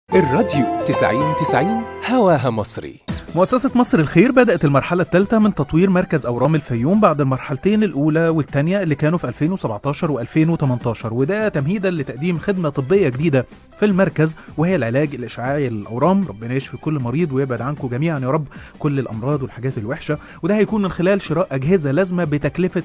الراديو 90 90 هواها مصري مؤسسة مصر الخير بدأت المرحلة الثالثة من تطوير مركز أورام الفيوم بعد المرحلتين الأولى والثانية اللي كانوا في 2017 و2018 وده تمهيدا لتقديم خدمة طبية جديدة في المركز وهي العلاج الإشعاعي للأورام ربنا يشفي كل مريض ويبعد عنكم جميعا يا رب كل الأمراض والحاجات الوحشة وده هيكون من خلال شراء أجهزة لازمة بتكلفة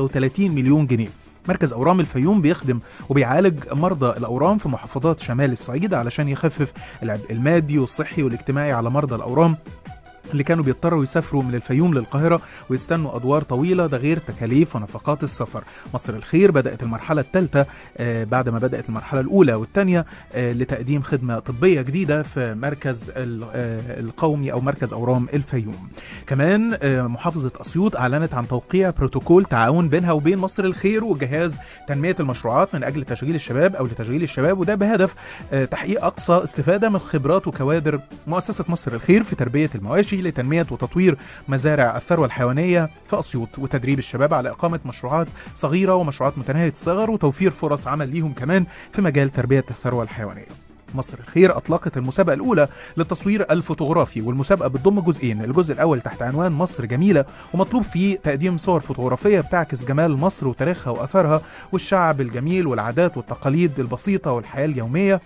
35 مليون جنيه مركز أورام الفيوم بيخدم وبيعالج مرضى الأورام في محافظات شمال الصعيد علشان يخفف العبء المادي والصحي والاجتماعي على مرضى الأورام اللي كانوا بيضطروا يسافروا من الفيوم للقاهرة ويستنوا أدوار طويلة ده غير تكاليف ونفقات السفر مصر الخير بدأت المرحلة الثالثة آه، بعد ما بدأت المرحلة الأولى والثانية آه، لتقديم خدمة طبية جديدة في مركز ال- آه، القومي أو مركز أورام الفيوم كمان آه، محافظة أسيوط أعلنت عن توقيع بروتوكول تعاون بينها وبين مصر الخير وجهاز تنمية المشروعات من أجل تشغيل الشباب أو لتشغيل الشباب وده بهدف آه، تحقيق أقصى استفادة من خبرات وكوادر مؤسسة مصر الخير في تربية المواشي لتنمية وتطوير مزارع الثروة الحيوانية في أسيوط وتدريب الشباب على إقامة مشروعات صغيرة ومشروعات متناهية الصغر وتوفير فرص عمل ليهم كمان في مجال تربية الثروة الحيوانية مصر الخير أطلقت المسابقة الأولى للتصوير الفوتوغرافي والمسابقة بتضم جزئين الجزء الأول تحت عنوان مصر جميلة ومطلوب فيه تقديم صور فوتوغرافية بتعكس جمال مصر وتاريخها وأثرها والشعب الجميل والعادات والتقاليد البسيطة والحياة اليومية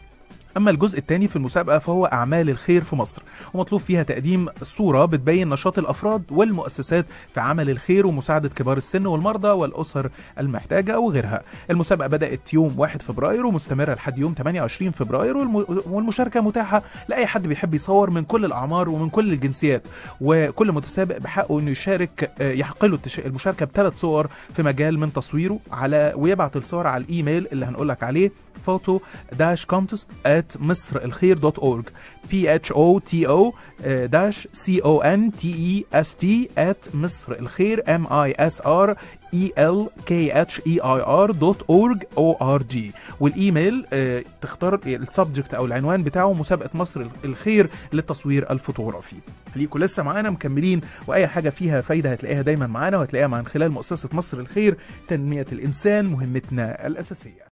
أما الجزء الثاني في المسابقة فهو أعمال الخير في مصر ومطلوب فيها تقديم صورة بتبين نشاط الأفراد والمؤسسات في عمل الخير ومساعدة كبار السن والمرضى والأسر المحتاجة وغيرها المسابقة بدأت يوم 1 فبراير ومستمرة لحد يوم 28 فبراير والم- والمشاركة متاحة لأي حد بيحب يصور من كل الأعمار ومن كل الجنسيات وكل متسابق بحقه إنه يشارك آه، يحق له التش- المشاركة بثلاث صور في مجال من تصويره على ويبعت الصور على الإيميل اللي هنقول لك عليه photo dash contest at مصر الخير دوت org p h o t o dash c o n t e s t at مصر الخير m i s r e l k h e i r دوت org o r g والايميل آه، تختار السبجكت او العنوان بتاعه مسابقه مصر الخير للتصوير الفوتوغرافي ليكوا لسه معانا مكملين واي حاجه فيها فايده هتلاقيها دايما معانا وهتلاقيها من خلال مؤسسه مصر الخير تنميه الانسان مهمتنا الاساسيه